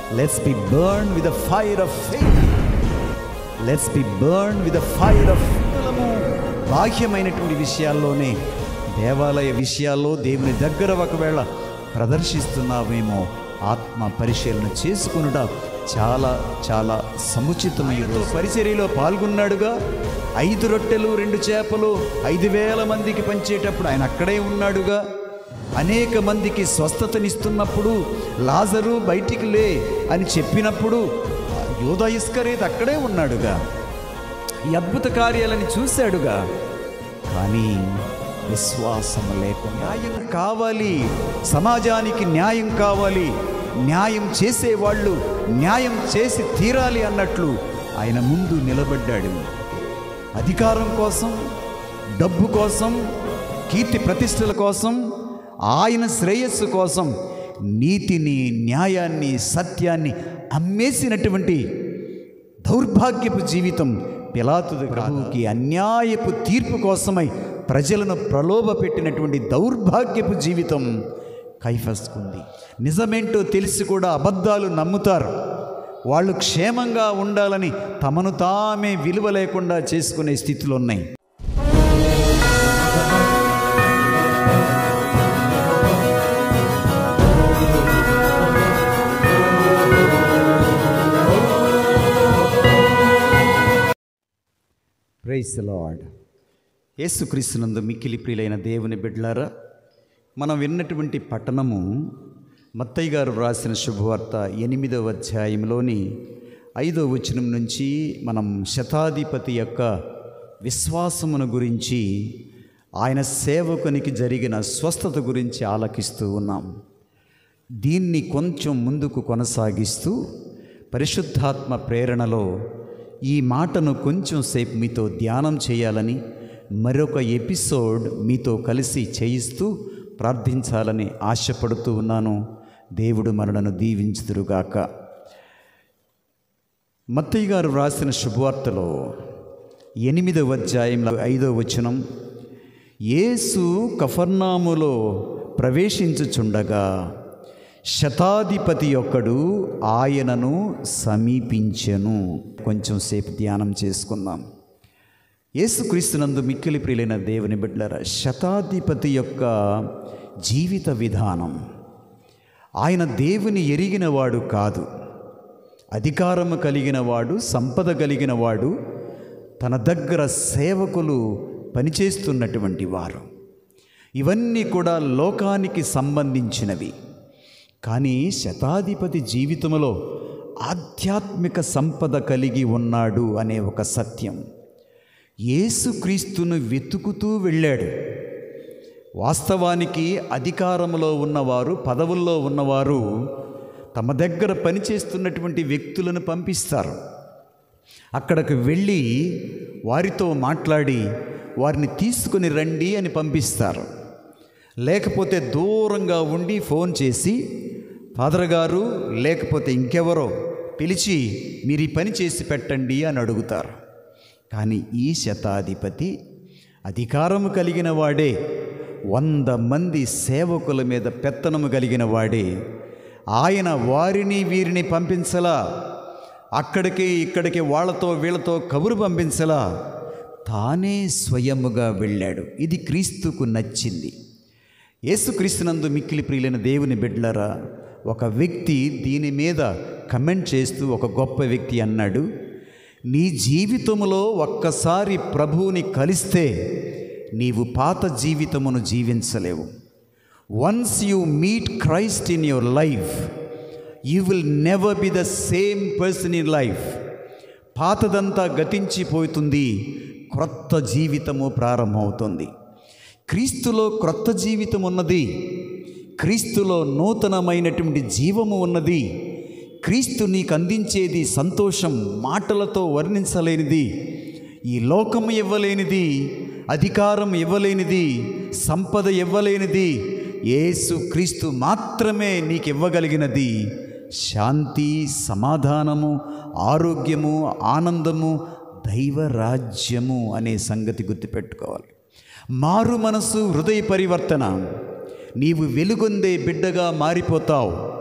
let's be burn with the fire of faith let's be burn with the fire of బాహ్యమైనటువంటి విషయాల్లోనే దేవాలయ విషయాల్లో దేవుని దగ్గర ఒకవేళ ప్రదర్శిస్తున్నావేమో ఆత్మ పరిశీలన చేసుకునుట చాలా చాలా సముచితమైన పరిచర్యలో పాల్గొన్నాడుగా ఐదు రొట్టెలు రెండు చేపలు ఐదు వేల మందికి పంచేటప్పుడు ఆయన అక్కడే ఉన్నాడుగా అనేక మందికి స్వస్థతనిస్తున్నప్పుడు లాజరు బయటికి లే అని చెప్పినప్పుడు యోధ ఇస్కరేత్ అక్కడే ఉన్నాడుగా ఈ అద్భుత కార్యాలని చూశాడుగా కానీ విశ్వాసం లేకుండా న్యాయం కావాలి సమాజానికి న్యాయం కావాలి న్యాయం చేసేవాళ్ళు న్యాయం చేసి తీరాలి అన్నట్లు ఆయన ముందు నిలబడ్డాడు అధికారం కోసం డబ్బు కోసం కీర్తి ప్రతిష్టల కోసం ఆయన శ్రేయస్సు కోసం నీతిని న్యాయాన్ని సత్యాన్ని అమ్మేసినటువంటి దౌర్భాగ్యపు జీవితం పిలాతుది ప్రభువుకి అన్యాయపు తీర్పు కోసమై ప్రజలను ప్రలోభ పెట్టినటువంటి దౌర్భాగ్యపు జీవితం కైఫస్కుంది నిజమేంటో తెలిసి కూడా అబద్ధాలు నమ్ముతారు వాళ్ళు క్షేమంగా ఉండాలని తమను తామే విలువ లేకుండా చేసుకునే స్థితిలో ఉన్నాయి ప్రైస్ లార్డ్ యేసుక్రీస్తునందు మిక్కిలి ప్రియులైన దేవుని బిడ్డలారా మనం విన్నటువంటి పట్టణము మత్తయ్య గారు వ్రాసిన శుభవార్త ఎనిమిదవ అధ్యాయంలోని ఐదవ వచనం నుంచి మనం శతాధిపతి యొక్క విశ్వాసమును గురించి ఆయన సేవకునికి జరిగిన స్వస్థత గురించి ఆలకిస్తూ ఉన్నాం దీన్ని కొంచెం ముందుకు కొనసాగిస్తూ పరిశుద్ధాత్మ ప్రేరణలో ఈ మాటను కొంచెం సేపు మీతో ధ్యానం చేయాలని మరొక ఎపిసోడ్ మీతో కలిసి చేయిస్తూ ప్రార్థించాలని ఆశపడుతూ ఉన్నాను దేవుడు మనలను దీవించుదురుగాక మత్తయ్య గారు వ్రాసిన శుభవార్తలో ఎనిమిదవ అధ్యాయంలో ఐదవ వచనం యేసు కఫర్నాములో ప్రవేశించుచుండగా శతాధిపతి యొక్కడు ఆయనను సమీపించెను కొంచెం సేపు ధ్యానం చేసుకుందాం యేసుక్రీస్తునందు మిక్కిలి ప్రియులైన దేవుని బిడ్డల శతాధిపతి యొక్క జీవిత విధానం ఆయన దేవుని ఎరిగినవాడు కాదు అధికారము కలిగిన వాడు సంపద కలిగిన వాడు తన దగ్గర సేవకులు పనిచేస్తున్నటువంటి వారు ఇవన్నీ కూడా లోకానికి సంబంధించినవి కానీ శతాధిపతి జీవితంలో ఆధ్యాత్మిక సంపద కలిగి ఉన్నాడు అనే ఒక సత్యం యేసుక్రీస్తును వెతుకుతూ వెళ్ళాడు వాస్తవానికి అధికారంలో ఉన్నవారు పదవుల్లో ఉన్నవారు తమ దగ్గర పనిచేస్తున్నటువంటి వ్యక్తులను పంపిస్తారు అక్కడికి వెళ్ళి వారితో మాట్లాడి వారిని తీసుకుని రండి అని పంపిస్తారు లేకపోతే దూరంగా ఉండి ఫోన్ చేసి ఫాదర్ గారు లేకపోతే ఇంకెవరో పిలిచి మీరు ఈ పని చేసి పెట్టండి అని అడుగుతారు కానీ ఈ శతాధిపతి అధికారము కలిగిన వాడే వంద మంది సేవకుల మీద పెత్తనము కలిగిన వాడే ఆయన వారిని వీరిని పంపించలా అక్కడికి ఇక్కడికి వాళ్ళతో వీళ్ళతో కబురు పంపించలా తానే స్వయముగా వెళ్ళాడు ఇది క్రీస్తుకు నచ్చింది యేసుక్రీస్తునందు మిక్కిలి ప్రియులైన దేవుని బిడ్డలరా ఒక వ్యక్తి దీని మీద కమెంట్ చేస్తూ ఒక గొప్ప వ్యక్తి అన్నాడు నీ జీవితంలో ఒక్కసారి ప్రభువుని కలిస్తే నీవు పాత జీవితమును జీవించలేవు once you meet Christ in your life you will never be the same person in life పాతదంతా గతించిపోతుంది క్రొత్త జీవితము ప్రారంభమవుతుంది క్రీస్తులో క్రొత్త జీవితం ఉన్నది క్రీస్తులో నూతనమైనటువంటి జీవము ఉన్నది క్రీస్తు నీకు అందించేది సంతోషం మాటలతో వర్ణించలేనిది ఈ లోకము ఇవ్వలేనిది అధికారం ఇవ్వలేనిది సంపద ఇవ్వలేనిది యేసు క్రీస్తు మాత్రమే నీకు ఇవ్వగలిగినది శాంతి సమాధానము ఆరోగ్యము ఆనందము దైవరాజ్యము అనే సంగతి గుర్తుపెట్టుకోవాలి మారు మనసు హృదయ పరివర్తన నీవు వెలుగొందే బిడ్డగా మారిపోతావు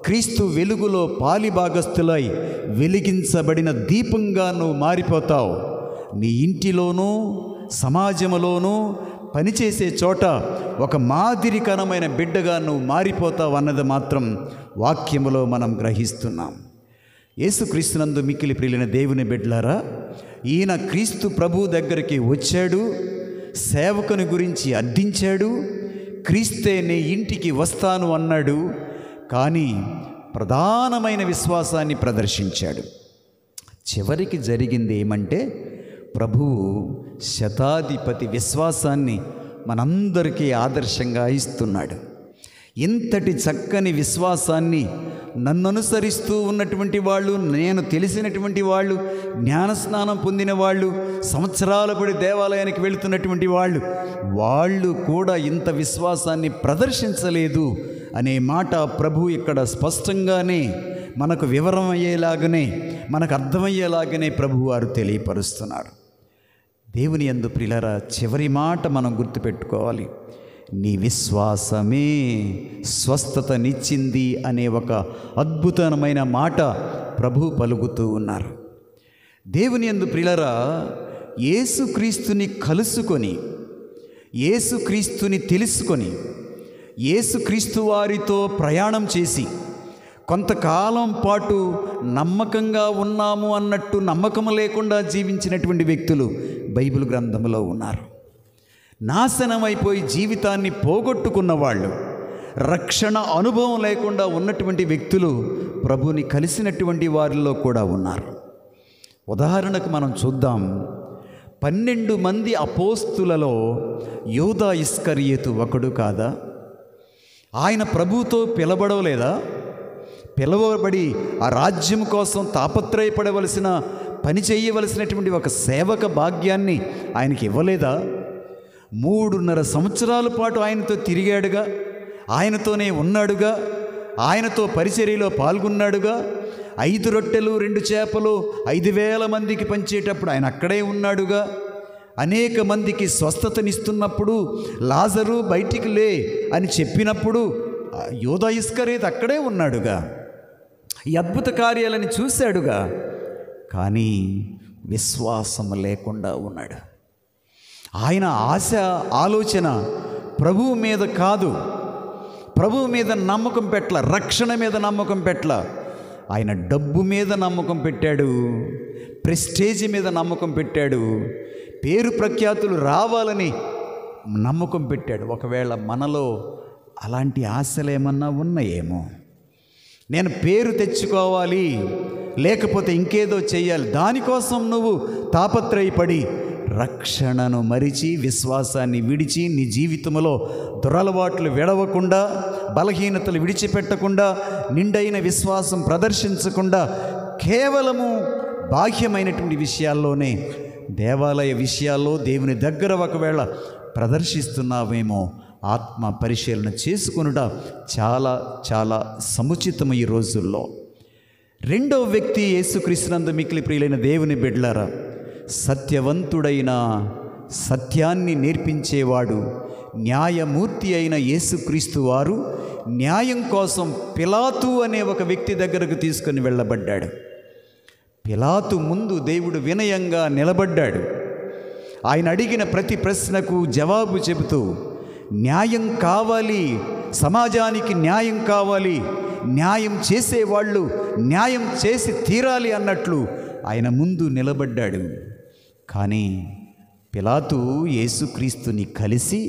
క్రీస్తు వెలుగులో పాలిభాగస్థులై వెలిగించబడిన దీపంగా నువ్వు మారిపోతావు నీ ఇంటిలోనూ సమాజంలోనూ పనిచేసే చోట ఒక మాదిరికరమైన బిడ్డగా నువ్వు మారిపోతావు అన్నది మాత్రం వాక్యములో మనం గ్రహిస్తున్నాం యేసుక్రీస్తునందు మిక్కిలి ప్రియులైన దేవుని బిడ్డలారా ఈయన క్రీస్తు ప్రభు దగ్గరికి వచ్చాడు సేవకుని గురించి అర్థించాడు క్రీస్తే నీ ఇంటికి వస్తాను అన్నాడు కానీ ప్రధానమైన విశ్వాసాన్ని ప్రదర్శించాడు చివరికి జరిగింది ఏమంటే ప్రభువు శతాధిపతి విశ్వాసాన్ని మనందరికీ ఆదర్శంగా ఇస్తున్నాడు ఇంతటి చక్కని విశ్వాసాన్ని నన్ను అనుసరిస్తూ ఉన్నటువంటి వాళ్ళు నేను తెలిసినటువంటి వాళ్ళు జ్ఞానస్నానం పొందిన వాళ్ళు సంవత్సరాల పడి దేవాలయానికి వెళుతున్నటువంటి వాళ్ళు వాళ్ళు కూడా ఇంత విశ్వాసాన్ని ప్రదర్శించలేదు అనే మాట ప్రభు ఇక్కడ స్పష్టంగానే మనకు వివరం అయ్యేలాగనే మనకు అర్థమయ్యేలాగనే ప్రభు వారు తెలియపరుస్తున్నారు దేవుని యందు ప్రిలరా చివరి మాట మనం గుర్తుపెట్టుకోవాలి నీ విశ్వాసమే స్వస్థతనిచ్చింది అనే ఒక అద్భుతమైన మాట ప్రభు పలుకుతూ ఉన్నారు దేవుని యందు ప్రిలరా యేసుక్రీస్తుని కలుసుకొని యేసుక్రీస్తుని తెలుసుకొని యేసుక్రీస్తు వారితో ప్రయాణం చేసి కొంతకాలం పాటు నమ్మకంగా ఉన్నాము అన్నట్టు నమ్మకం లేకుండా జీవించినటువంటి వ్యక్తులు బైబిల్ గ్రంథంలో ఉన్నారు నాశనమైపోయి జీవితాన్ని పోగొట్టుకున్న వాళ్ళు రక్షణ అనుభవం లేకుండా ఉన్నటువంటి వ్యక్తులు ప్రభుని కలిసినటువంటి వారిలో కూడా ఉన్నారు ఉదాహరణకు మనం చూద్దాం పన్నెండు మంది అపోస్తులలో యోధా ఇస్కరియేతు ఒకడు కాదా ఆయన ప్రభుతో పిలబడవలేదా పిలవబడి ఆ రాజ్యం కోసం తాపత్రయపడవలసిన పని చేయవలసినటువంటి ఒక సేవక భాగ్యాన్ని ఆయనకి ఇవ్వలేదా మూడున్నర సంవత్సరాల పాటు ఆయనతో తిరిగాడుగా ఆయనతోనే ఉన్నాడుగా ఆయనతో పరిచర్యలో పాల్గొన్నాడుగా ఐదు రొట్టెలు రెండు చేపలు ఐదు వేల మందికి పంచేటప్పుడు ఆయన అక్కడే ఉన్నాడుగా అనేక మందికి స్వస్థతనిస్తున్నప్పుడు లాజరు బయటికి లే అని చెప్పినప్పుడు యోధా ఇస్కరేత్ అక్కడే ఉన్నాడుగా ఈ అద్భుత కార్యాలని చూశాడుగా కానీ విశ్వాసం లేకుండా ఉన్నాడు ఆయన ఆశ ఆలోచన ప్రభువు మీద కాదు ప్రభువు మీద నమ్మకం పెట్ల రక్షణ మీద నమ్మకం పెట్ల ఆయన డబ్బు మీద నమ్మకం పెట్టాడు ప్రెస్టేజ్ మీద నమ్మకం పెట్టాడు పేరు ప్రఖ్యాతులు రావాలని నమ్మకం పెట్టాడు ఒకవేళ మనలో అలాంటి ఆశలు ఏమన్నా ఉన్నాయేమో నేను పేరు తెచ్చుకోవాలి లేకపోతే ఇంకేదో చెయ్యాలి దానికోసం నువ్వు తాపత్రయపడి రక్షణను మరిచి విశ్వాసాన్ని విడిచి నీ జీవితంలో దురలవాట్లు విడవకుండా బలహీనతలు విడిచిపెట్టకుండా నిండైన విశ్వాసం ప్రదర్శించకుండా కేవలము బాహ్యమైనటువంటి విషయాల్లోనే దేవాలయ విషయాల్లో దేవుని దగ్గర ఒకవేళ ప్రదర్శిస్తున్నావేమో ఆత్మ పరిశీలన చేసుకొనుట చాలా చాలా సముచితం ఈ రోజుల్లో రెండవ వ్యక్తి యేసుక్రీస్తునందు మిక్కిలి ప్రియులైన దేవుని బిడ్లారా సత్యవంతుడైన సత్యాన్ని నేర్పించేవాడు న్యాయమూర్తి అయిన యేసుక్రీస్తు వారు న్యాయం కోసం పిలాతు అనే ఒక వ్యక్తి దగ్గరకు తీసుకొని వెళ్ళబడ్డాడు పిలాతు ముందు దేవుడు వినయంగా నిలబడ్డాడు ఆయన అడిగిన ప్రతి ప్రశ్నకు జవాబు చెబుతూ న్యాయం కావాలి సమాజానికి న్యాయం కావాలి న్యాయం చేసేవాళ్ళు న్యాయం చేసి తీరాలి అన్నట్లు ఆయన ముందు నిలబడ్డాడు కానీ పిలాతు యేసుక్రీస్తుని కలిసి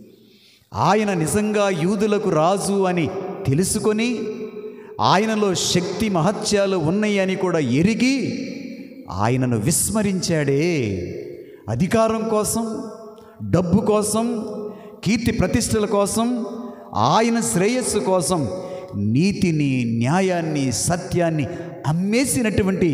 ఆయన నిజంగా యూదులకు రాజు అని తెలుసుకొని ఆయనలో శక్తి మహత్యాలు ఉన్నాయని కూడా ఎరిగి ఆయనను విస్మరించాడే అధికారం కోసం డబ్బు కోసం కీర్తి ప్రతిష్టల కోసం ఆయన శ్రేయస్సు కోసం నీతిని న్యాయాన్ని సత్యాన్ని అమ్మేసినటువంటి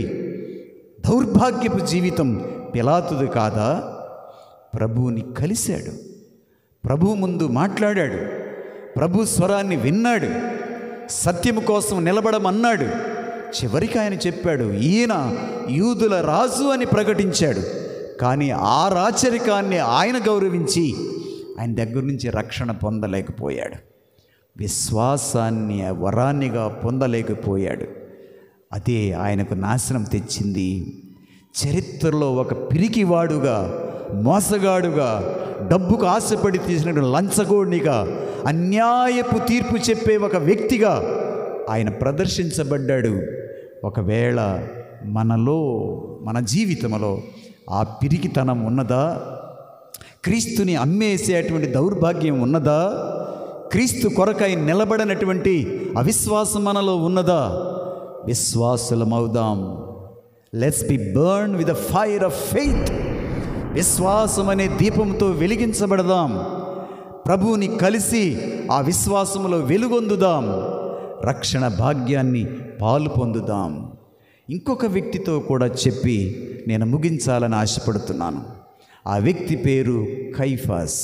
దౌర్భాగ్యపు జీవితం పిలాతుది కాదా ప్రభువుని కలిశాడు ప్రభు ముందు మాట్లాడాడు ప్రభు స్వరాన్ని విన్నాడు సత్యము కోసం నిలబడమన్నాడు చివరికి ఆయన చెప్పాడు ఈయన యూదుల రాజు అని ప్రకటించాడు కానీ ఆ రాచరికాన్ని ఆయన గౌరవించి ఆయన దగ్గర నుంచి రక్షణ పొందలేకపోయాడు విశ్వాసాన్ని ఆ వరాన్నిగా పొందలేకపోయాడు అదే ఆయనకు నాశనం తెచ్చింది చరిత్రలో ఒక పిరికివాడుగా మోసగాడుగా డబ్బుకు ఆశపడి తీసిన లంచగోడినిగా అన్యాయపు తీర్పు చెప్పే ఒక వ్యక్తిగా ఆయన ప్రదర్శించబడ్డాడు ఒకవేళ మనలో మన జీవితంలో ఆ పిరికితనం ఉన్నదా క్రీస్తుని అమ్మేసేటువంటి దౌర్భాగ్యం ఉన్నదా క్రీస్తు కొరకై నిలబడినటువంటి అవిశ్వాసం మనలో ఉన్నదా విశ్వాసులమవుదాం let's be burn with the fire of faith విశ్వాసం అనే దీపంతో వెలిగించబడదాం ప్రభువుని కలిసి ఆ విశ్వాసములో వెలుగొందుదాం రక్షణ భాగ్యాన్ని పాలు పొందుదాం ఇంకొక వ్యక్తితో కూడా చెప్పి నేను ముగించాలని ఆశపడుతున్నాను ఆ వ్యక్తి పేరు కైఫాస్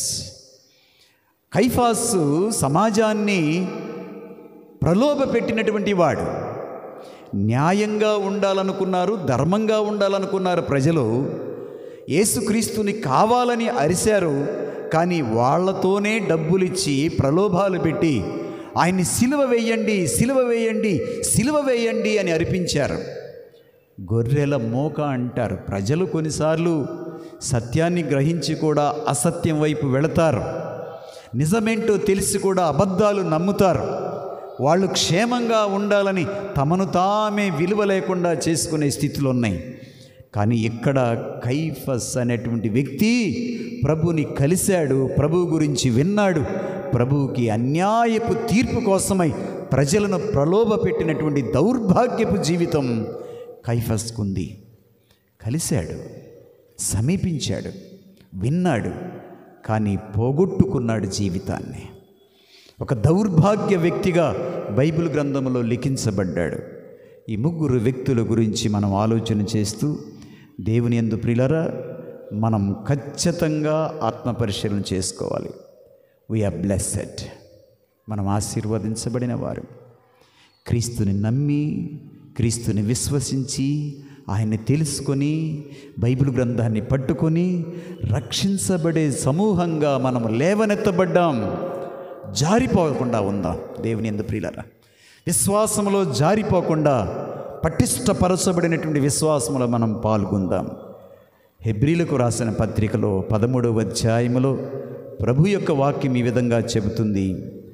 కైఫాసు సమాజాన్ని ప్రలోభ పెట్టినటువంటి వాడు న్యాయంగా ఉండాలనుకున్నారు ధర్మంగా ఉండాలనుకున్నారు ప్రజలు యేసుక్రీస్తుని కావాలని అరిశారు కానీ వాళ్ళతోనే డబ్బులిచ్చి ప్రలోభాలు పెట్టి ఆయన్ని సిలువ వేయండి సిలువ వేయండి సిలువ వేయండి అని అరిపించారు గొర్రెల మోక అంటారు ప్రజలు కొన్నిసార్లు సత్యాన్ని గ్రహించి కూడా అసత్యం వైపు వెళతారు నిజమేంటో తెలిసి కూడా అబద్ధాలు నమ్ముతారు వాళ్ళు క్షేమంగా ఉండాలని తమను తామే విలువ లేకుండా చేసుకునే స్థితిలో ఉన్నాయి కానీ ఇక్కడ కైఫస్ అనేటువంటి వ్యక్తి ప్రభుని కలిశాడు ప్రభు గురించి విన్నాడు ప్రభువుకి అన్యాయపు తీర్పు కోసమై ప్రజలను ప్రలోభ పెట్టినటువంటి దౌర్భాగ్యపు జీవితం కైఫస్కుంది కలిశాడు సమీపించాడు విన్నాడు కానీ పోగొట్టుకున్నాడు జీవితాన్ని ఒక దౌర్భాగ్య వ్యక్తిగా బైబిల్ గ్రంథంలో లిఖించబడ్డాడు ఈ ముగ్గురు వ్యక్తుల గురించి మనం ఆలోచన చేస్తూ దేవుని ఎందు ప్రిలరా మనం ఖచ్చితంగా ఆత్మపరిశీలన చేసుకోవాలి వీఆర్ బ్లెస్సెడ్ మనం ఆశీర్వదించబడిన వారు క్రీస్తుని నమ్మి క్రీస్తుని విశ్వసించి ఆయన్ని తెలుసుకొని బైబిల్ గ్రంథాన్ని పట్టుకొని రక్షించబడే సమూహంగా మనం లేవనెత్తబడ్డాం జారిపోకుండా ఉందాం దేవుని ఎందు ప్రియులరా విశ్వాసములో జారిపోకుండా పటిష్టపరచబడినటువంటి విశ్వాసములో మనం పాల్గొందాం హెబ్రిలకు రాసిన పత్రికలో పదమూడవ అధ్యాయములో ప్రభు యొక్క వాక్యం ఈ విధంగా చెబుతుంది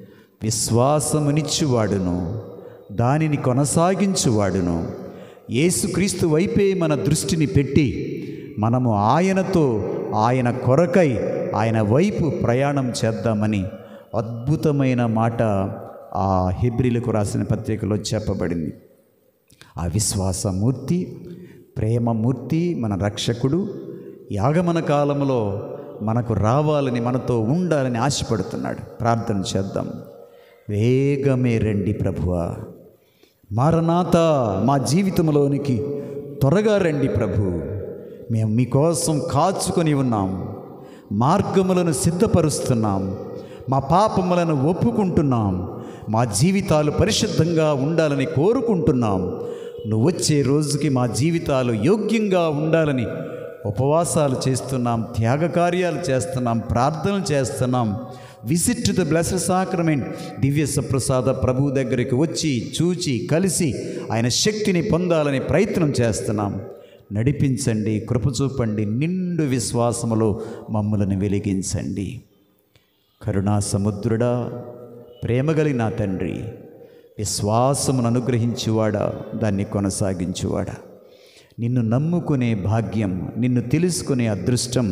విశ్వాసమునిచ్చువాడును దానిని కొనసాగించువాడును యేసుక్రీస్తు వైపే మన దృష్టిని పెట్టి మనము ఆయనతో ఆయన కొరకై ఆయన వైపు ప్రయాణం చేద్దామని అద్భుతమైన మాట ఆ హెబ్రిలకు రాసిన పత్రికలో చెప్పబడింది ఆ విశ్వాసమూర్తి ప్రేమమూర్తి మన రక్షకుడు యాగమన కాలంలో మనకు రావాలని మనతో ఉండాలని ఆశపడుతున్నాడు ప్రార్థన చేద్దాం వేగమే రండి ప్రభువా మారనాథ మా జీవితంలోనికి త్వరగా రండి ప్రభు మేము మీకోసం కాచుకొని ఉన్నాం మార్గములను సిద్ధపరుస్తున్నాం మా పాపములను ఒప్పుకుంటున్నాం మా జీవితాలు పరిశుద్ధంగా ఉండాలని కోరుకుంటున్నాం నువ్వు వచ్చే రోజుకి మా జీవితాలు యోగ్యంగా ఉండాలని ఉపవాసాలు చేస్తున్నాం త్యాగ కార్యాలు చేస్తున్నాం ప్రార్థనలు చేస్తున్నాం visit to the blessed sacrament దివ్య సప్రసాద ప్రభు దగ్గరికి వచ్చి చూచి కలిసి ఆయన శక్తిని పొందాలని ప్రయత్నం చేస్తున్నాం నడిపించండి కృప చూపండి నిండు విశ్వాసములో మమ్మలను వెలిగించండి కరుణా సముద్రుడా ప్రేమగలి నా తండ్రి విశ్వాసమును అనుగ్రహించువాడా దాన్ని కొనసాగించువాడా నిన్ను నమ్ముకునే భాగ్యం నిన్ను తెలుసుకునే అదృష్టం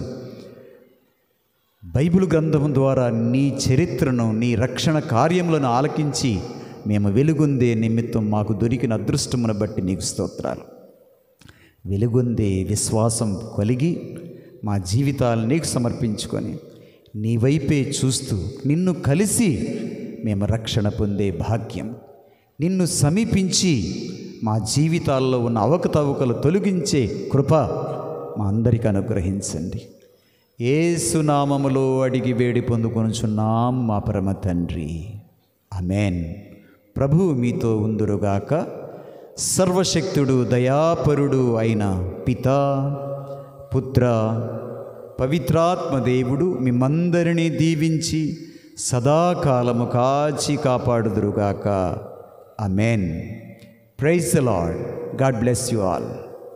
బైబిల్ గ్రంథం ద్వారా నీ చరిత్రను నీ రక్షణ కార్యములను ఆలకించి మేము వెలుగొందే నిమిత్తం మాకు దొరికిన అదృష్టమును బట్టి నీకు స్తోత్రాలు వెలుగొందే విశ్వాసం కలిగి మా జీవితాలు నీకు సమర్పించుకొని నీ వైపే చూస్తూ నిన్ను కలిసి మేము రక్షణ పొందే భాగ్యం నిన్ను సమీపించి మా జీవితాల్లో ఉన్న అవకతవకలు తొలగించే కృప మా అందరికీ అనుగ్రహించండి ఏసునామములో అడిగి వేడి పొందుకొనుచున్నాం మా పరమ తండ్రి అమేన్ ప్రభు మీతో ఉందురుగాక సర్వశక్తుడు దయాపరుడు అయిన పిత పుత్ర పవిత్రాత్మ దేవుడు మిమ్మందరినీ దీవించి సదాకాలము కాచి కాపాడుదురుగాక amen praise the lord God bless you all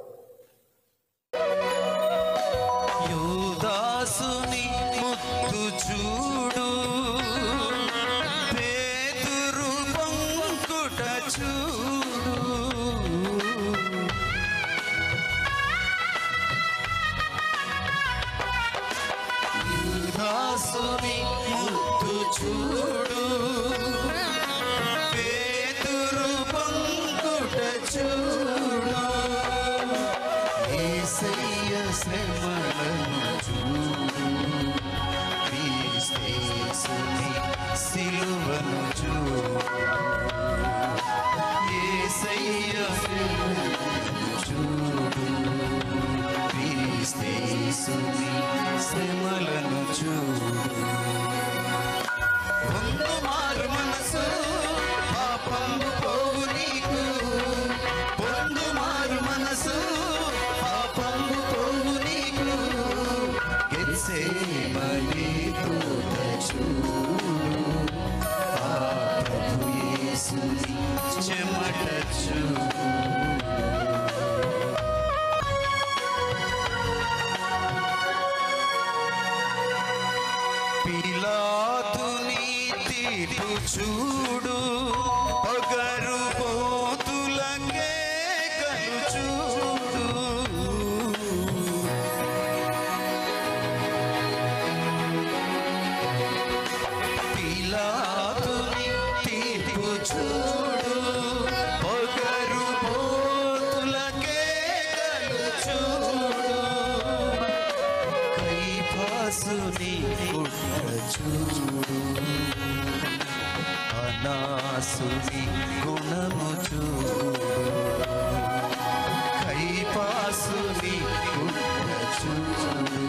యూదాసుని ముత్తు చూడు పేతురు పంకుట చూడు యూదాసుని ముత్తు చూడు పేతురు పంకుట చూడు యేసయ్య శ్రమలను చూడు క్రీస్తేసుని సిలువను చూడు యేసయ్య శ్రమలను చూడు క్రీస్తేసుని శ్రమలను చూడు పొందు మారు మనసు పాపము పోవు నీకు పొందు మారు మనసు పాపము పోవు నీకు గెత్సేమనే తోట చూడు ఆ ప్రభు యేసుని చెమట చూడు పిలాతుని తీర్పు చూడు పగరు పోతులంగే కలు చూడు పిలాతుని తీర్పు చూడు పగరు పోతులకే కలు చూడు కైఫాసుని గుడ్డ చూడు అనాసుని గుణము చూడు కైఫాసుని గుడ్డ చూడు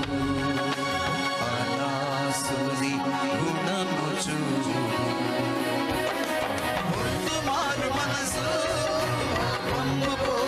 అనాసుని గుణము చూడు పొందు మారు మనసు పంపు